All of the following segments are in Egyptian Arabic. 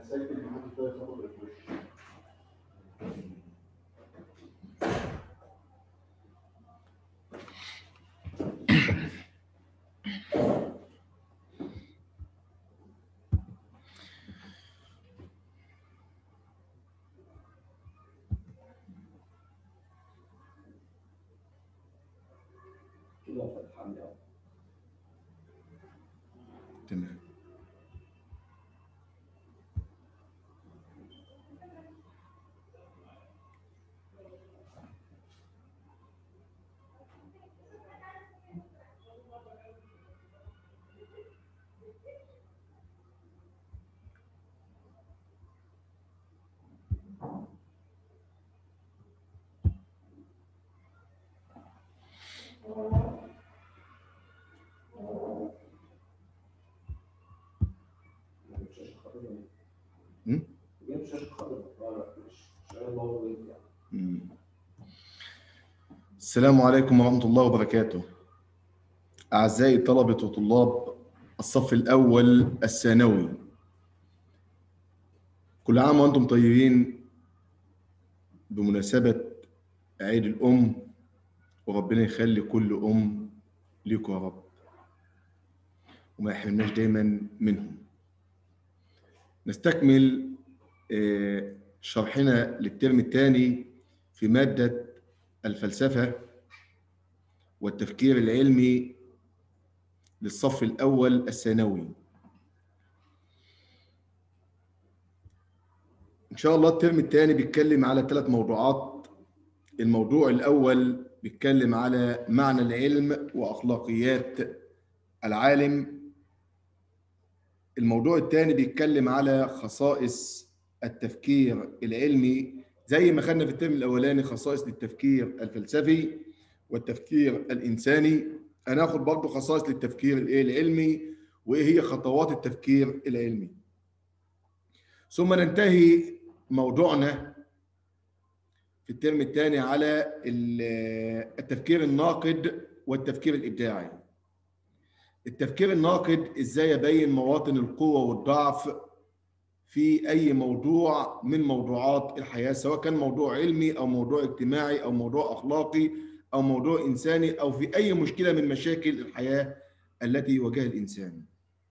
هسجل محدش بقى يخبط الفوش كده فتحان يا تمام شاشه خضراء مم؟ جايب شاشه خضراء لا لا مش مش انا بقول ايه يعني مم. السلام عليكم ورحمة الله وبركاته أعزائي طلبة وطلاب الصف الأول الثانوي كل عام وأنتم طيبين بمناسبة عيد الأم وربنا يخلي كل أم ليكوا يا رب وما يحرمناش دايما منهم نستكمل آه، شرحنا للترم الثاني في مادة الفلسفة والتفكير العلمي للصف الأول الثانوي إن شاء الله الترم الثاني بيتكلم على ثلاث موضوعات الموضوع الأول بيتكلم على معنى العلم وأخلاقيات العالم الموضوع الثاني بيتكلم على خصائص التفكير العلمي زي ما خدنا في الترم الاولاني خصائص للتفكير الفلسفي والتفكير الانساني هناخد برضه خصائص للتفكير الايه العلمي وايه هي خطوات التفكير العلمي ثم ننتهي موضوعنا في الترم الثاني على ال- التفكير الناقد والتفكير الابداعي التفكير الناقد ازاي ابين مواطن القوه والضعف في اي موضوع من موضوعات الحياه سواء كان موضوع علمي او موضوع اجتماعي او موضوع اخلاقي او موضوع انساني او في اي مشكله من مشاكل الحياه التي يواجهها الانسان.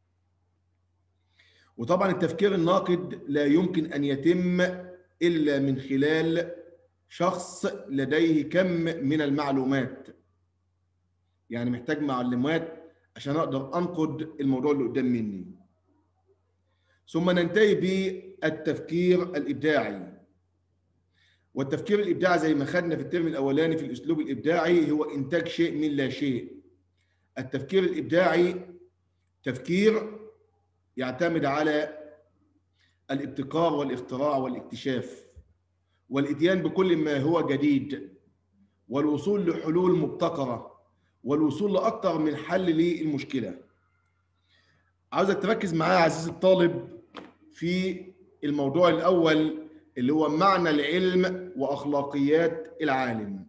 وطبعا التفكير الناقد لا يمكن ان يتم الا من خلال شخص لديه كم من المعلومات. يعني محتاج معلومات عشان اقدر انقد الموضوع اللي قدام مني. ثم ننتهي بالتفكير الابداعي والتفكير الابداعي زي ما خدنا في الترم الاولاني في الاسلوب الابداعي هو انتاج شيء من لا شيء التفكير الابداعي تفكير يعتمد على الابتكار والاختراع والاكتشاف والاتيان بكل ما هو جديد والوصول لحلول مبتكره والوصول لاكثر من حل للمشكله عاوزك تركز معايا عزيزي الطالب في الموضوع الأول اللي هو معنى العلم وأخلاقيات العالم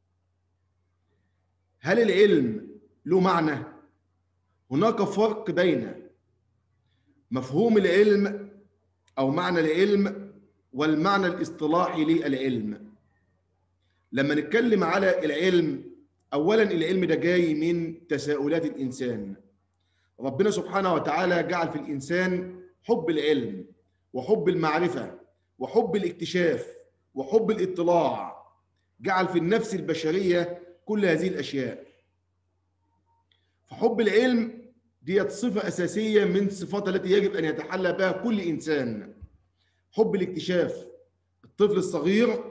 هل العلم له معنى؟ هناك فرق بين مفهوم العلم أو معنى العلم والمعنى الاصطلاحي للعلم لما نتكلم على العلم أولا العلم ده جاي من تساؤلات الإنسان ربنا سبحانه وتعالى جعل في الإنسان حب العلم وحب المعرفة وحب الاكتشاف وحب الاطلاع جعل في النفس البشرية كل هذه الأشياء فحب العلم ديت صفة أساسية من الصفات التي يجب أن يتحلى بها كل إنسان حب الاكتشاف الطفل الصغير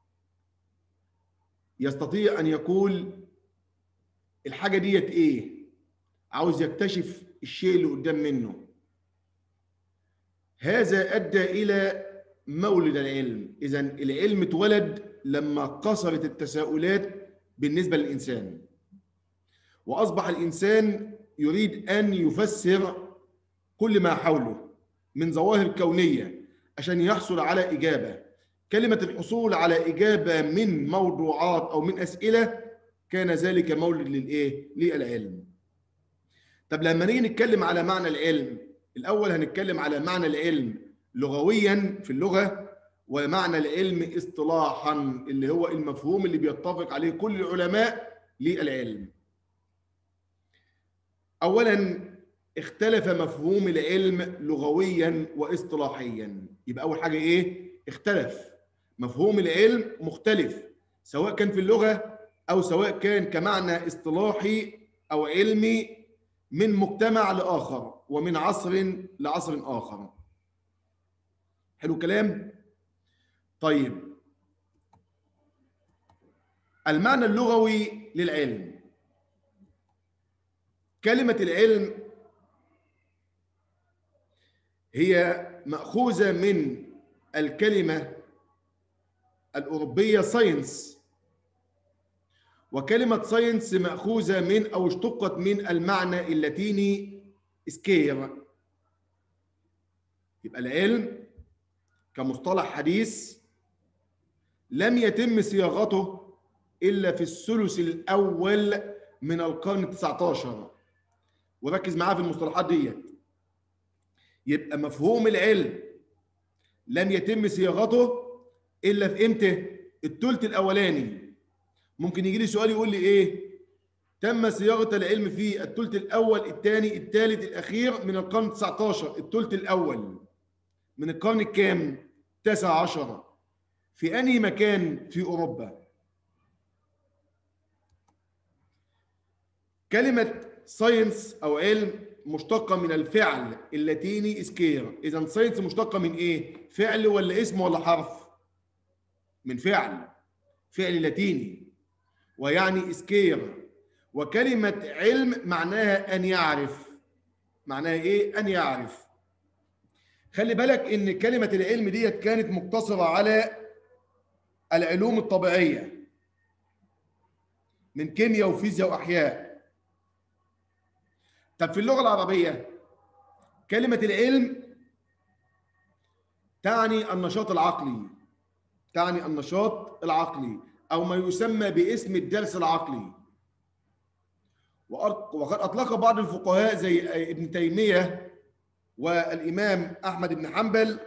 يستطيع أن يقول الحاجة ديت إيه عاوز يكتشف الشيء اللي قدام منه هذا ادى الى مولد العلم اذا العلم اتولد لما قصرت التساؤلات بالنسبه للانسان واصبح الانسان يريد ان يفسر كل ما حوله من ظواهر كونيه عشان يحصل على اجابه كلمه الحصول على اجابه من موضوعات او من اسئله كان ذلك مولد للايه للعلم طب لما نيجي نتكلم على معنى العلم الاول هنتكلم على معنى العلم لغويا في اللغه ومعنى العلم اصطلاحا اللي هو المفهوم اللي بيتفق عليه كل العلماء للعلم اولا اختلف مفهوم العلم لغويا واصطلاحيا يبقى اول حاجه ايه اختلف مفهوم العلم مختلف سواء كان في اللغه او سواء كان كمعنى اصطلاحي او علمي من مجتمع لاخر ومن عصر لعصر اخر حلو الكلام طيب المعنى اللغوي للعلم كلمه العلم هي ماخوذه من الكلمه الاوروبيه ساينس وكلمه ساينس ماخوذه من او اشتقت من المعنى اللاتيني سكير يبقى العلم كمصطلح حديث لم يتم صياغته الا في الثلث الاول من القرن ال 19 وركز معاه في المصطلحات ديت يبقى مفهوم العلم لم يتم صياغته الا في امتى الثلث الاولاني ممكن يجي لي سؤال يقول لي ايه تم صياغه العلم في الثلث الاول الثاني الثالث الاخير من القرن 19 الثلث الاول من القرن الكام 19 في انهي مكان في اوروبا كلمه ساينس او علم مشتقه من الفعل اللاتيني اسكير اذا ساينس مشتقه من ايه فعل ولا اسم ولا حرف من فعل فعل لاتيني ويعني اسكير وكلمه علم معناها ان يعرف معناها ايه ان يعرف خلي بالك ان كلمه العلم ديت كانت مقتصره على العلوم الطبيعيه من كيمياء وفيزياء واحياء طب في اللغه العربيه كلمه العلم تعني النشاط العقلي تعني النشاط العقلي او ما يسمى باسم الدرس العقلي وقد اطلق بعض الفقهاء زي ابن تيميه والامام احمد بن حنبل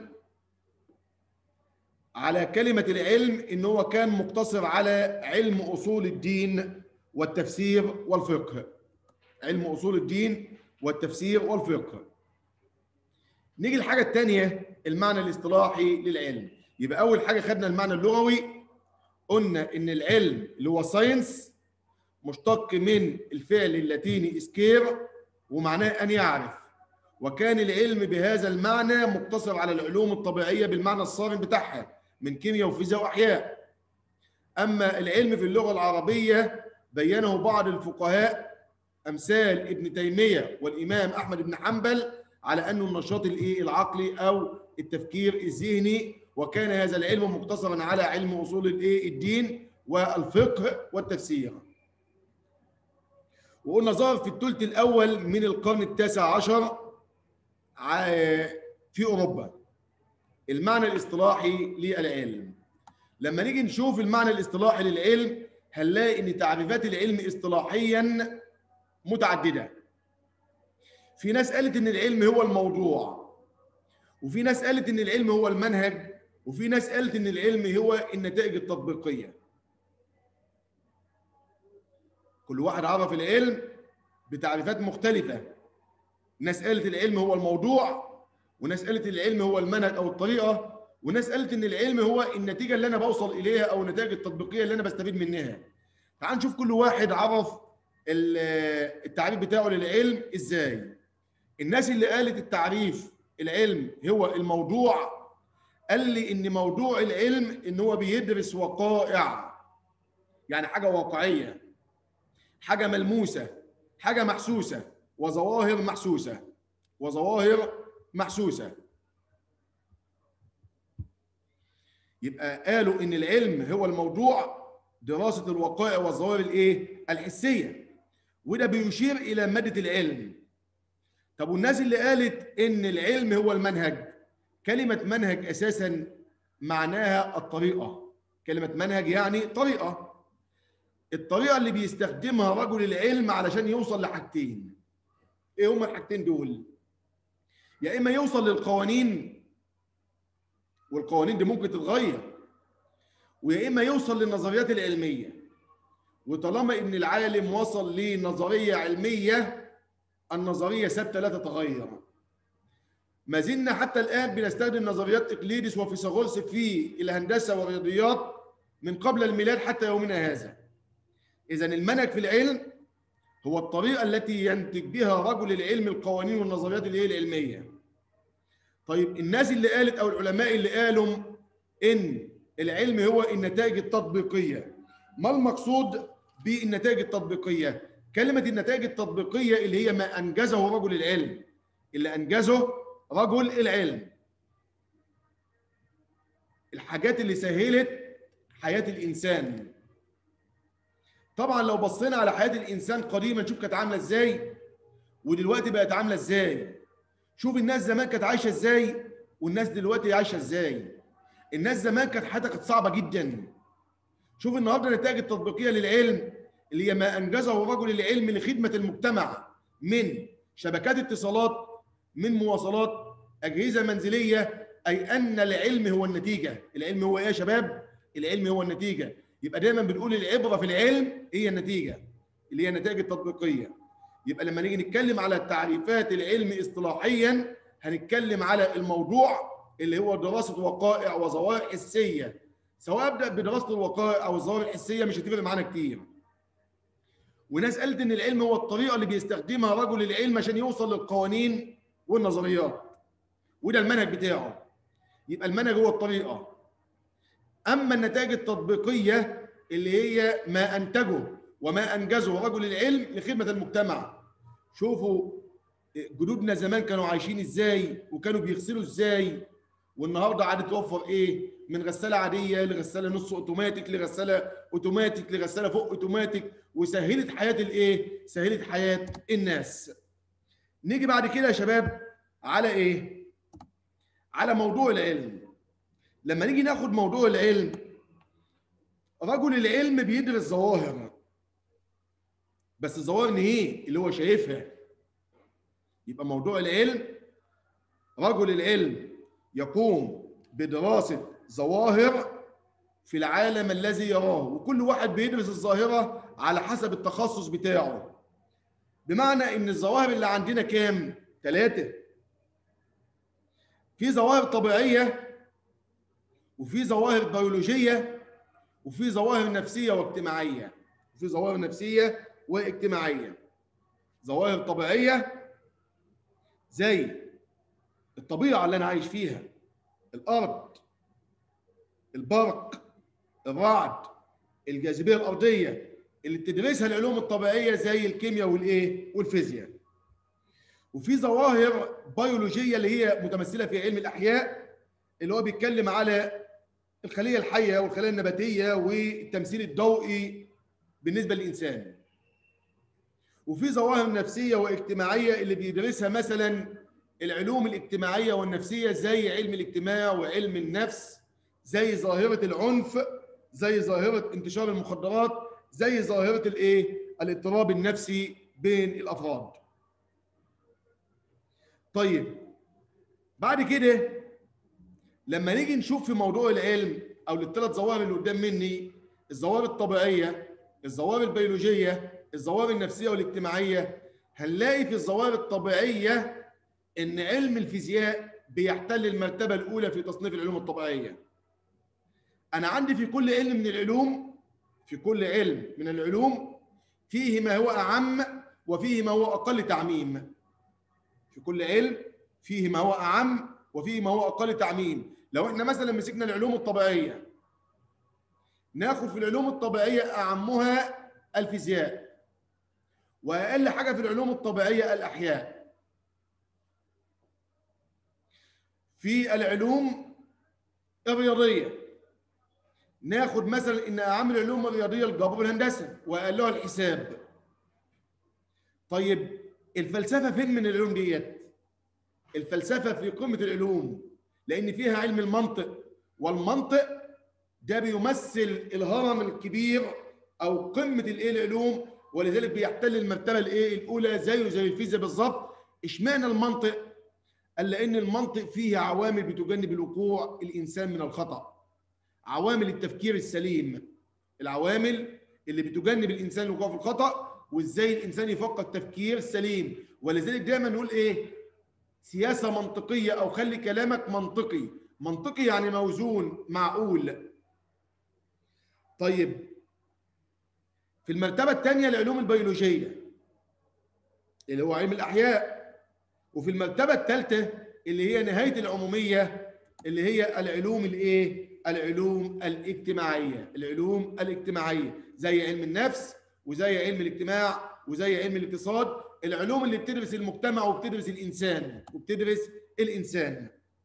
على كلمه العلم ان هو كان مقتصر على علم اصول الدين والتفسير والفقه علم اصول الدين والتفسير والفقه نيجي الحاجه الثانيه المعنى الاصطلاحي للعلم يبقى اول حاجه خدنا المعنى اللغوي قلنا ان العلم اللي هو ساينس مشتق من الفعل اللاتيني اسكير ومعناه ان يعرف وكان العلم بهذا المعنى مقتصر على العلوم الطبيعيه بالمعنى الصارم بتاعها من كيمياء وفيزياء واحياء اما العلم في اللغه العربيه بينه بعض الفقهاء امثال ابن تيميه والامام احمد بن حنبل على انه النشاط الايه العقلي او التفكير الذهني وكان هذا العلم مقتصرا على علم اصول الايه الدين والفقه والتفسير وقلنا ظهر في الثلث الاول من القرن التاسع عشر في اوروبا المعنى الاصطلاحي للعلم لما نيجي نشوف المعنى الاصطلاحي للعلم هنلاقي ان تعريفات العلم اصطلاحيا متعدده في ناس قالت ان العلم هو الموضوع وفي ناس قالت ان العلم هو المنهج وفي ناس قالت ان العلم هو النتائج التطبيقيه كل واحد عرف العلم بتعريفات مختلفه ناس قالت العلم هو الموضوع وناس قالت العلم هو المنهج او الطريقه وناس قالت ان العلم هو النتيجه اللي انا بوصل اليها او النتائج التطبيقيه اللي انا بستفيد منها تعال نشوف كل واحد عرف التعريف بتاعه للعلم ازاي الناس اللي قالت التعريف العلم هو الموضوع قال لي ان موضوع العلم ان هو بيدرس وقائع يعني حاجه واقعيه حاجه ملموسه حاجه محسوسه وظواهر محسوسه وظواهر محسوسه يبقى قالوا ان العلم هو الموضوع دراسه الوقائع والظواهر الايه الحسيه وده بيشير الى ماده العلم طب والناس اللي قالت ان العلم هو المنهج كلمه منهج اساسا معناها الطريقه كلمه منهج يعني طريقه الطريقه اللي بيستخدمها رجل العلم علشان يوصل والقوانين دي ممكن تتغير ويا اما يوصل للنظريات العلميه وطالما ان العالم وصل لنظريه علميه النظريه ثابته لا تتغير ما زلنا حتى الان بنستخدم نظريات اقليدس وفيثاغورس في الهندسه والرياضيات من قبل الميلاد حتى يومنا هذا اذا المنهج في العلم هو الطريقه التي ينتج بها رجل العلم القوانين والنظريات اللي هي العلميه طيب الناس اللي قالت او العلماء اللي قالوا ان العلم هو النتائج التطبيقيه ما المقصود بالنتائج التطبيقيه كلمه النتائج التطبيقيه اللي هي ما انجزه رجل العلم اللي انجزه رجل العلم الحاجات اللي سهلت حياه الانسان طبعا لو بصينا على حياه الانسان قديما نشوف كانت عامله ازاي ودلوقتي بقت عامله ازاي شوف الناس زمان كانت عايشه ازاي والناس دلوقتي عايشه ازاي الناس زمان كانت حياتها كانت صعبه جدا شوف النهارده النتائج التطبيقيه للعلم اللي هي ما انجزه رجل العلم لخدمه المجتمع من شبكات اتصالات من مواصلات اجهزه منزليه اي ان العلم هو النتيجه العلم هو ايه يا شباب العلم هو النتيجه يبقى دايما بنقول العبره في العلم هي النتيجه اللي هي النتائج التطبيقيه يبقى لما نيجي نتكلم على تعريفات العلم اصطلاحيا هنتكلم على الموضوع اللي هو دراسه وقائع وظواهر حسيه سواء ابدا بدراسه الوقائع او الظواهر الحسيه مش هتفرق معانا كتير وناس قالت ان العلم هو الطريقه اللي بيستخدمها رجل العلم عشان يوصل للقوانين والنظريات وده المنهج بتاعه يبقى المنهج هو الطريقه اما النتائج التطبيقيه اللي هي ما انتجه وما انجزه رجل العلم لخدمه المجتمع شوفوا جدودنا زمان كانوا عايشين ازاي وكانوا بيغسلوا ازاي والنهارده عادي توفر ايه من غساله عاديه لغساله نص اوتوماتيك لغساله اوتوماتيك لغساله فوق اوتوماتيك وسهلت حياه الايه سهلت حياه الناس نيجي بعد كده يا شباب على ايه على موضوع العلم لما نيجي ناخد موضوع العلم رجل العلم بيدرس ظواهر بس الظواهر ايه اللي هو شايفها يبقى موضوع العلم رجل العلم يقوم بدراسة ظواهر في العالم الذي يراه وكل واحد بيدرس الظاهرة على حسب التخصص بتاعه بمعنى ان الظواهر اللي عندنا كام؟ ثلاثة في ظواهر طبيعية وفي ظواهر بيولوجية وفي ظواهر نفسية واجتماعية في ظواهر نفسية واجتماعية ظواهر طبيعية زي الطبيعة اللي أنا عايش فيها الأرض البرق الرعد الجاذبية الأرضية اللي بتدرسها العلوم الطبيعية زي الكيمياء والإيه والفيزياء وفي ظواهر بيولوجية اللي هي متمثلة في علم الأحياء اللي هو بيتكلم على الخلية الحية والخلايا النباتية والتمثيل الضوئي بالنسبة للإنسان وفي ظواهر نفسية واجتماعية اللي بيدرسها مثلا العلوم الاجتماعية والنفسية زي علم الاجتماع وعلم النفس زي ظاهرة العنف زي ظاهرة انتشار المخدرات زي ظاهرة الايه الاضطراب النفسي بين الافراد طيب بعد كده لما نيجي نشوف في موضوع العلم او الثلاث ظواهر اللي قدام مني الظواهر الطبيعيه الظواهر البيولوجيه الظواهر النفسيه والاجتماعيه هنلاقي في الظواهر الطبيعيه ان علم الفيزياء بيحتل المرتبه الاولى في تصنيف العلوم الطبيعيه انا عندي في كل علم من العلوم في كل علم من العلوم فيه ما هو اعم وفيه ما هو اقل تعميم في كل علم فيه ما هو اعم وفيه ما هو اقل تعميم لو احنا مثلا مسكنا العلوم الطبيعيه ناخد في العلوم الطبيعيه اعمها الفيزياء واقل حاجه في العلوم الطبيعيه الاحياء في العلوم الرياضيه ناخد مثلا ان اعم العلوم الرياضيه الجبر والهندسه واقلها الحساب طيب الفلسفه فين من العلوم ديت الفلسفه في قمه العلوم لان فيها علم المنطق والمنطق ده بيمثل الهرم الكبير او قمه الايه العلوم ولذلك بيحتل المرتبه الايه الاولى زيه زي الفيزياء بالظبط اشمعنى المنطق قال لان المنطق فيه عوامل بتجنب الوقوع الانسان من الخطا عوامل التفكير السليم العوامل اللي بتجنب الانسان الوقوع في الخطا وازاي الانسان يفكر تفكير سليم ولذلك دايما نقول ايه سياسه منطقيه او خلي كلامك منطقي منطقي يعني موزون معقول طيب في المرتبه الثانيه العلوم البيولوجيه اللي هو علم الاحياء وفي المرتبه الثالثه اللي هي نهايه العموميه اللي هي العلوم الايه العلوم الاجتماعيه العلوم الاجتماعيه زي علم النفس وزي علم الاجتماع وزي علم الاقتصاد العلوم اللي بتدرس المجتمع وبتدرس الانسان وبتدرس الانسان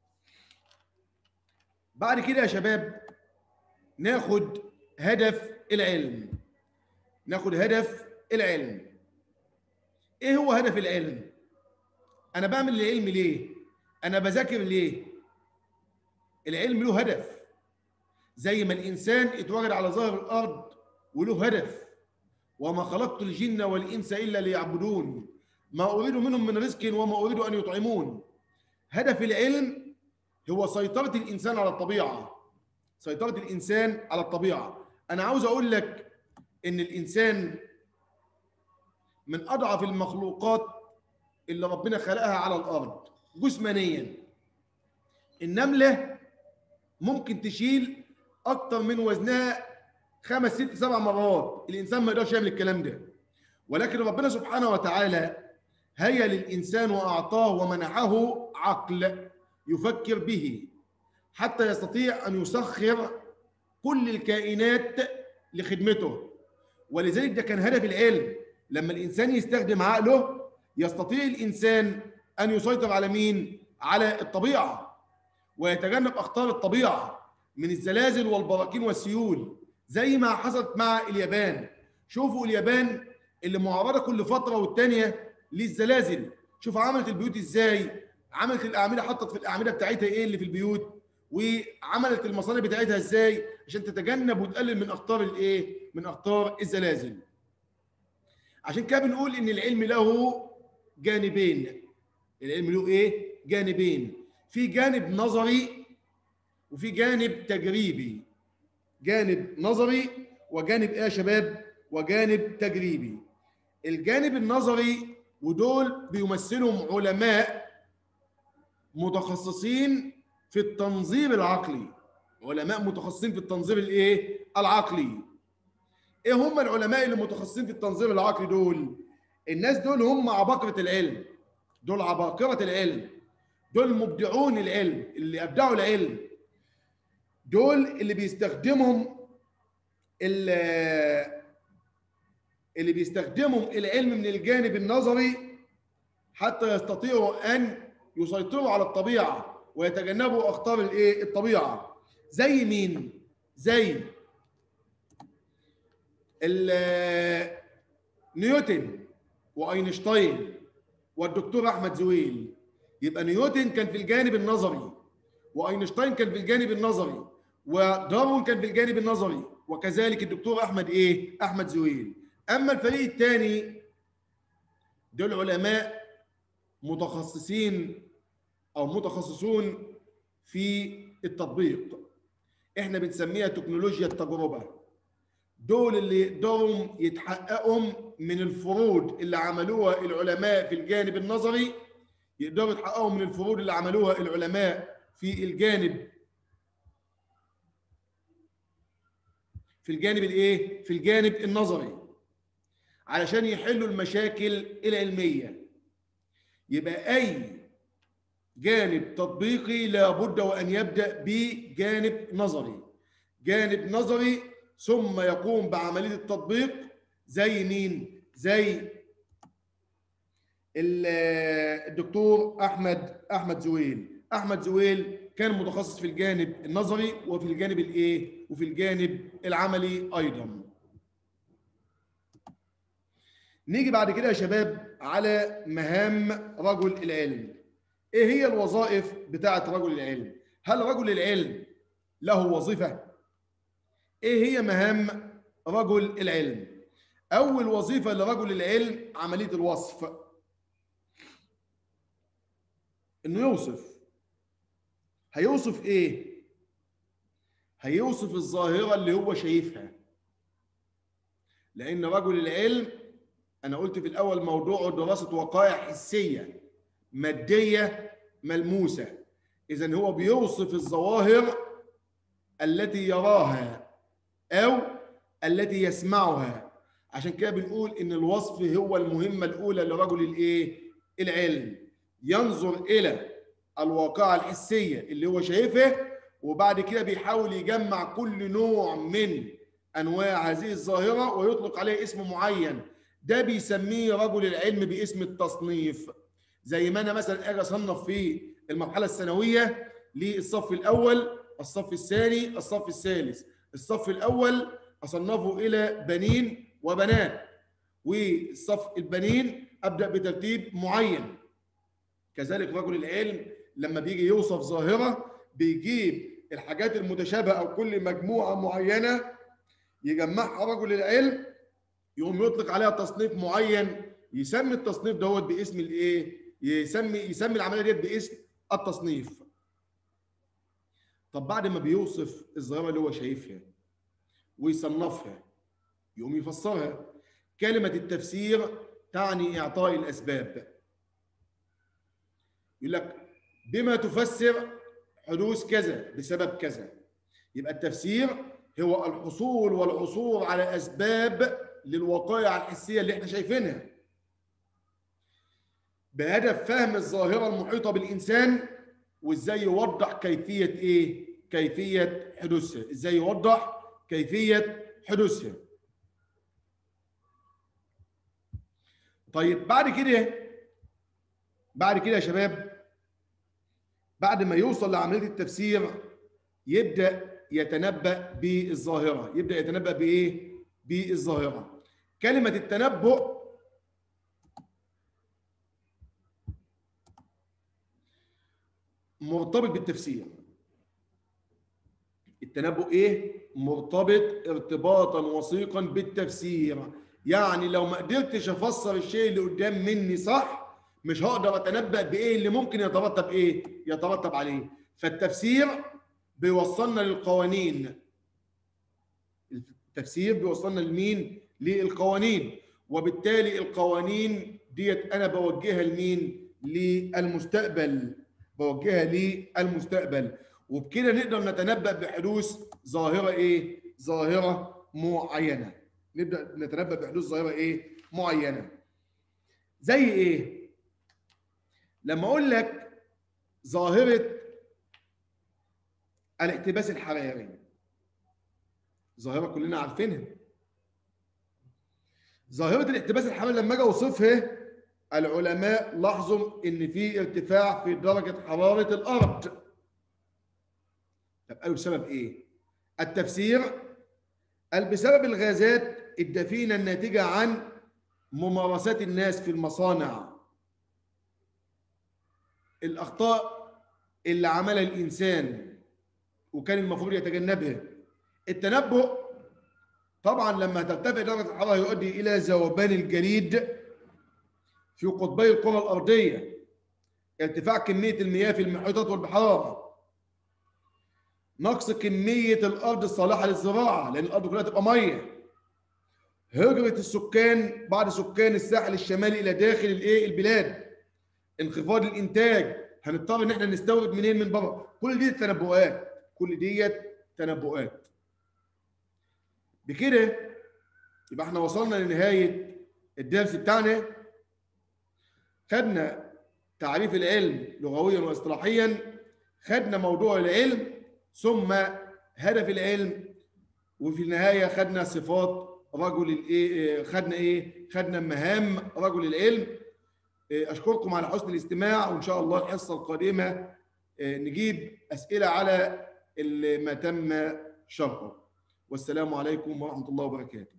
بعد كده يا شباب ناخد هدف العلم ناخد هدف العلم ايه هو هدف العلم انا بعمل العلم ليه انا بذاكر ليه العلم له هدف زي ما الانسان اتوجد على ظهر الارض وله هدف وما خلقت الجن والانس الا ليعبدون ما اريد منهم من رزق وما اريد ان يطعمون هدف العلم هو سيطره الانسان على الطبيعه سيطره الانسان على الطبيعه انا عاوز اقول لك ان الانسان من اضعف المخلوقات اللي ربنا خلقها على الارض جسمانيا النمله ممكن تشيل اكتر من وزنها خمس ست سبع مرات الانسان ما يقدرش يعمل الكلام ده ولكن ربنا سبحانه وتعالى هيا للانسان واعطاه ومنحه عقل يفكر به حتى يستطيع ان يسخر كل الكائنات لخدمته ولذلك ده كان هدف العلم لما الانسان يستخدم عقله يستطيع الانسان ان يسيطر على مين على الطبيعه ويتجنب اخطار الطبيعه من الزلازل والبراكين والسيول زي ما حصلت مع اليابان شوفوا اليابان اللي معرضه كل فتره والتانيه للزلازل شوف عملت البيوت ازاي عملت الاعمده حطت في الاعمده بتاعتها ايه اللي في البيوت وعملت المصانع بتاعتها ازاي عشان تتجنب وتقلل من اخطار الايه من اخطار الزلازل عشان كده بنقول ان العلم له جانبين العلم له ايه جانبين في جانب نظري وفي جانب تجريبي جانب نظري وجانب ايه يا شباب وجانب تجريبي الجانب النظري ودول بيمثلهم علماء متخصصين في التنظير العقلي علماء متخصصين في التنظير الايه العقلي ايه هم العلماء اللي متخصصين في التنظير العقلي دول الناس دول هم عباقرة العلم دول عباقرة العلم دول مبدعون العلم اللي ابدعوا العلم دول اللي بيستخدمهم اللي بيستخدمهم العلم من الجانب النظري حتى يستطيعوا ان يسيطروا على الطبيعه ويتجنبوا اخطار الايه الطبيعه زي مين زي نيوتن واينشتاين والدكتور احمد زويل يبقى نيوتن كان في الجانب النظري واينشتاين كان في الجانب النظري وداروين كان في الجانب النظري وكذلك الدكتور احمد ايه احمد زويل اما الفريق الثاني دول علماء متخصصين او متخصصون في التطبيق احنا بنسميها تكنولوجيا التجربه دول اللي يقدروا يتحققوا من الفروض اللي عملوها العلماء في الجانب النظري يقدروا يتحققوا من الفروض اللي عملوها العلماء في الجانب في الجانب الايه في الجانب النظري علشان يحلوا المشاكل العلميه يبقى اي جانب تطبيقي لابد وان يبدا بجانب نظري جانب نظري ثم يقوم بعمليه التطبيق زي مين زي الدكتور احمد احمد زويل احمد زويل كان متخصص في الجانب النظري وفي الجانب الايه وفي الجانب العملي ايضا نيجي بعد كده يا شباب على مهام رجل العلم ايه هي الوظائف بتاعه رجل العلم هل رجل العلم له وظيفه ايه هي مهام رجل العلم اول وظيفه لرجل العلم عمليه الوصف انه يوصف هيوصف ايه هيوصف الظاهره اللي هو شايفها لان رجل العلم انا قلت في الاول موضوع دراسه وقائع حسيه ماديه ملموسه اذا هو بيوصف الظواهر التي يراها او التي يسمعها عشان كده بنقول ان الوصف هو المهمه الاولى لرجل الايه العلم ينظر الى الواقعه الحسيه اللي هو شايفها وبعد كده بيحاول يجمع كل نوع من انواع هذه الظاهره ويطلق عليه اسم معين ده بيسميه رجل العلم باسم التصنيف زي ما انا مثلا اجي اصنف في المرحله الثانويه للصف الاول الصف الثاني الصف الثالث الصف الاول اصنفه الى بنين وبنات والصف البنين ابدا بترتيب معين كذلك رجل العلم لما بيجي يوصف ظاهره بيجيب الحاجات المتشابهه او كل مجموعه معينه يجمعها رجل العلم يقوم يطلق عليها تصنيف معين يسمي التصنيف دوت باسم الايه يسمي يسمي العمليه ديت باسم التصنيف طب بعد ما بيوصف الظاهره اللي هو شايفها ويصنفها يقوم يفسرها كلمه التفسير تعني اعطاء الاسباب يقول لك بما تفسر حدوث كذا بسبب كذا يبقى التفسير هو الحصول والعثور على اسباب للوقائع الحسيه اللي احنا شايفينها بهدف فهم الظاهره المحيطه بالانسان وازاي يوضح كيفيه ايه كيفيه حدوثها ازاي يوضح كيفيه حدوثها طيب بعد كده بعد كده يا شباب بعد ما يوصل لعمليه التفسير يبدا يتنبأ بالظاهره يبدا يتنبأ بايه بالظاهره كلمه التنبؤ مرتبط بالتفسير التنبؤ ايه مرتبط ارتباطا وثيقا بالتفسير يعني لو ما قدرتش افسر الشيء اللي قدام مني صح مش هقدر اتنبأ بايه اللي ممكن يترتب ايه يترتب عليه فالتفسير بيوصلنا للقوانين التفسير بيوصلنا لمين للقوانين وبالتالي القوانين ديت انا بوجهها لمين للمستقبل بوجهها للمستقبل وبكده نقدر نتنبأ بحدوث ظاهرة ايه ظاهرة معينة نبدأ نتنبأ بحدوث ظاهرة ايه معينة زي ايه لما اقول لك ظاهرة الاحتباس الحراري ظاهرة كلنا عارفينها ظاهرة الاحتباس الحراري لما اجي اوصفها العلماء لاحظوا ان في ارتفاع في درجة حرارة الارض طب قالوا بسبب ايه التفسير قال بسبب الغازات الدفينة الناتجة عن ممارسات الناس في المصانع الاخطاء اللي عملها الانسان وكان المفروض يتجنبها التنبؤ طبعا لما ترتفع درجه الحراره يؤدي الى ذوبان الجليد في قطبي الكره الارضيه ارتفاع كميه المياه في المحيطات والبحار نقص كميه الارض الصالحه للزراعه لان الارض كلها تبقى ميه هجره السكان بعض سكان الساحل الشمالي الى داخل الايه البلاد انخفاض الانتاج هنضطر ان احنا نستورد منين من بره كل دي تنبؤات كل ديت تنبؤات بكده يبقى احنا وصلنا لنهايه الدرس بتاعنا خدنا تعريف العلم لغويا واصطلاحيا خدنا موضوع العلم ثم هدف العلم وفي النهايه خدنا صفات رجل الايه خدنا ايه خدنا مهام رجل العلم اشكركم على حسن الاستماع وان شاء الله الحصه القادمه نجيب اسئله على ما تم شرحه والسلام عليكم ورحمه الله وبركاته